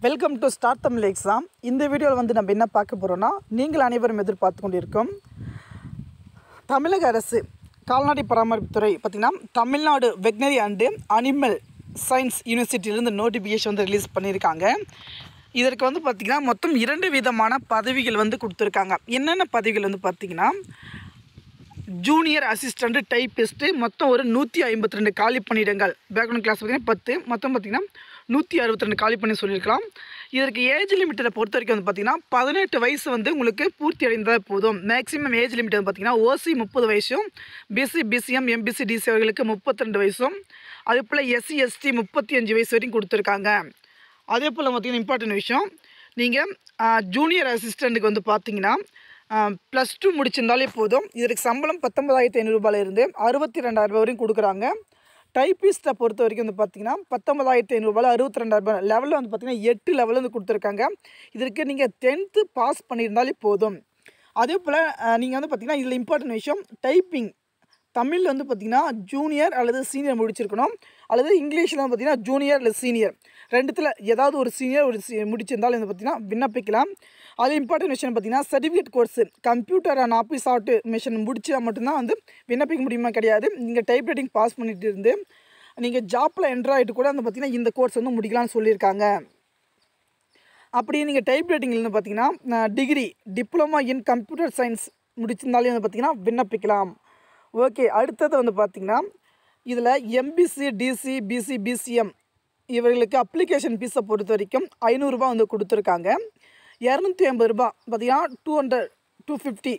welcome to start Tamil exam இந்த வீடியோவில் வந்து நம்ம என்ன பார்க்க போகிறோம்னா நீங்கள் அனைவரும் எதிர்பார்த்து கொண்டிருக்கும் தமிழக அரசு கால்நடை பராமரிப்புத்துறை பார்த்திங்கன்னா Tamil Nadu veterinary and animal science யூனிவர்சிட்டியிலேருந்து நோட்டிஃபிகேஷன் வந்து ரிலீஸ் பண்ணியிருக்காங்க இதற்கு வந்து பார்த்திங்கன்னா மொத்தம் இரண்டு விதமான பதவிகள் வந்து கொடுத்துருக்காங்க என்னென்ன பதவிகள் வந்து பார்த்திங்கன்னா ஜூனியர் அசிஸ்டண்ட் டைப்பிஸ்ட்டு மொத்தம் ஒரு நூற்றி ஐம்பத்தி ரெண்டு காலி பணியிடங்கள் பேக்ரவுண்ட் கிளாஸ் பார்த்திங்கன்னா பத்து மொத்தம் பார்த்திங்கன்னா நூற்றி அறுபத்தி ரெண்டு காலி பண்ணி சொல்லியிருக்கலாம் இதற்கு ஏஜ் லிமிட்டை பொறுத்த வரைக்கும் வந்து பார்த்திங்கன்னா பதினெட்டு வயசு வந்து உங்களுக்கு பூர்த்தி அடைந்தால் போதும் மேக்ஸிமம் ஏஜ் லிமிட் வந்து பார்த்திங்கன்னா ஓசி முப்பது வயசும் பிசி பிசிஎம் எம்பிசி டிசி அவர்களுக்கு முப்பத்தி ரெண்டு வயசும் அதே போல் எஸ்சி எஸ்டி முப்பத்தி அஞ்சு வயசு வரைக்கும் கொடுத்துருக்காங்க அதே போல் பார்த்திங்கன்னா இம்பார்ட்டன்ட் விஷயம் நீங்கள் ஜூனியர் அசிஸ்டண்ட்டுக்கு வந்து பார்த்தீங்கன்னா ப்ளஸ் டூ முடிச்சிருந்தாலே போதும் இதற்கு சம்பளம் பத்தொன்பதாயிரத்தி ஐநூறுரூபாயிலிருந்து அறுபத்தி ரெண்டாயிரம் ரூபாய் வரைக்கும் கொடுக்குறாங்க டைப்பிஸ்ட்டை பொறுத்த வரைக்கும் வந்து பார்த்தீங்கன்னா பத்தொன்பதாயிரத்தி ஐநூறுரூபாயில் அறுபத்தி ரெண்டாயிரம் லெவலில் வந்து பார்த்தீங்கன்னா எட்டு லெவலில் வந்து கொடுத்துருக்காங்க இதற்கு நீங்கள் டென்த்து பாஸ் பண்ணியிருந்தாலே போதும் அதே போல் நீங்கள் வந்து பார்த்தீங்கன்னா இதில் இம்பார்ட்டன்ட் விஷயம் டைப்பிங் தமிழில் வந்து பார்த்திங்கன்னா ஜூனியர் அல்லது சீனியர் முடிச்சிருக்கணும் அல்லது இங்கிலீஷில் வந்து பார்த்திங்கன்னா ஜூனியர் அல்லது சீனியர் ரெண்டுத்தில் ஏதாவது ஒரு சீனியர் ஒரு சி முடிச்சிருந்தாலும் வந்து பார்த்திங்கன்னா விண்ணப்பிக்கலாம் அது இம்பார்ட்டன்ட் விஷயம் பார்த்திங்கன்னா certificate course computer and office art machine முடிச்சா மட்டும்தான் வந்து விண்ணப்பிக்க முடியுமா கிடையாது நீங்கள் டைப் ரைட்டிங் பாஸ் பண்ணிட்டு இருந்து நீங்கள் ஜாப்பில் என்ட்ரு ஆகிட்டு கூட வந்து பார்த்திங்கன்னா இந்த கோர்ஸ் வந்து முடிக்கலாம்னு சொல்லியிருக்காங்க அப்படி நீங்கள் டைப் ரைட்டிங்கில் வந்து பார்த்தீங்கன்னா degree diploma in computer science முடிச்சிருந்தாலே வந்து பார்த்திங்கன்னா விண்ணப்பிக்கலாம் ஓகே அடுத்தது வந்து பார்த்திங்கன்னா இதில் எம்பிசி டிசி பிசி பிசிஎம் இவர்களுக்கு அப்ளிகேஷன் ஃபீஸை பொறுத்த வரைக்கும் ஐநூறுரூபா வந்து கொடுத்துருக்காங்க இரநூத்தி ஐம்பது ரூபா பார்த்தீங்கன்னா டூ ஹண்ட்ரட் டூ ஃபிஃப்டி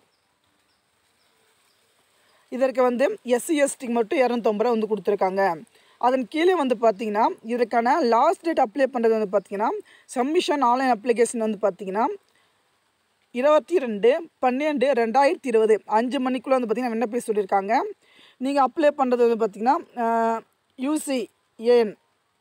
இதற்கு வந்து எஸ்சி எஸ்டிக்கு மட்டும் இரநூத்தம்பது ரூபா வந்து கொடுத்துருக்காங்க அதன் கீழே வந்து பார்த்தீங்கன்னா இதற்கான லாஸ்ட் டேட் அப்ளை பண்ணுறது வந்து பார்த்தீங்கன்னா சப்மிஷன் ஆன்லைன் அப்ளிகேஷன் வந்து பார்த்தீங்கன்னா இருபத்தி ரெண்டு பன்னெண்டு ரெண்டாயிரத்தி இருபது அஞ்சு மணிக்குள்ளே வந்து பார்த்திங்கன்னா விண்ணப்பி சொல்லியிருக்காங்க நீங்கள் அப்ளை பண்ணுறது வந்து பார்த்திங்கன்னா யூசிஏஎன்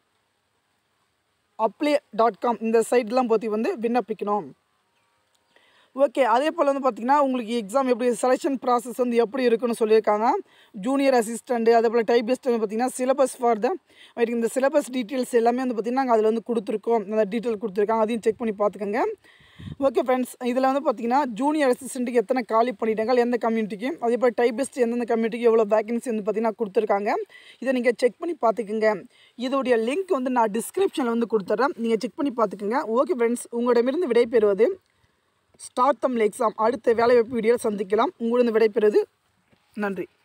அப்ளை டாட் காம் இந்த சைட்லாம் பற்றி வந்து விண்ணப்பிக்கணும் ஓகே அதே போல் வந்து பார்த்திங்கன்னா உங்களுக்கு எக்ஸாம் எப்படி செலெக்ஷன் ப்ராசஸ் வந்து எப்படி இருக்குன்னு சொல்லியிருக்காங்க ஜூனியர் அசிஸ்டண்ட்டு அதே போல் டைபிஸ்ட் வந்து பார்த்திங்கன்னா சிலபஸ் ஃபார் த இந்த சிலபஸ் டீட்டெயில்ஸ் எல்லாமே வந்து பார்த்திங்கன்னா நாங்கள் அதில் வந்து கொடுத்துருக்கோம் அந்த டீட்டெயில் கொடுத்துருக்காங்க அதையும் செக் பண்ணி பார்த்துக்கோங்க ஓகே ஃப்ரெண்ட்ஸ் இதில் வந்து பார்த்திங்கன்னா ஜூனியர் அசிஸ்டண்ட்டுக்கு எத்தனை காலி பண்ணிட்டாங்க எந்த கம்யூனிட்டிக்கு அதே போல் டைபிஸ்ட் எந்தெந்த கம்யூனிட்டிக்கு எவ்வளோ வேகன்சி வந்து பார்த்திங்கன்னா கொடுத்துருக்காங்க இதை நீங்கள் செக் பண்ணி பார்த்துக்குங்க இதோடைய லிங்க் வந்து நான் டிஸ்கிரிப்ஷனில் வந்து கொடுத்துட்றேன் நீங்கள் செக் பண்ணி பார்த்துக்குங்க ஓகே ஃப்ரெண்ட்ஸ் உங்களிடமிருந்து விடைபெறுவது ஸ்டார்ட் தமிழ் எக்ஸாம் அடுத்த வேலைவாய்ப்பு வீடியோவில் சந்திக்கலாம் உங்களிடம் விடைபெறுவது நன்றி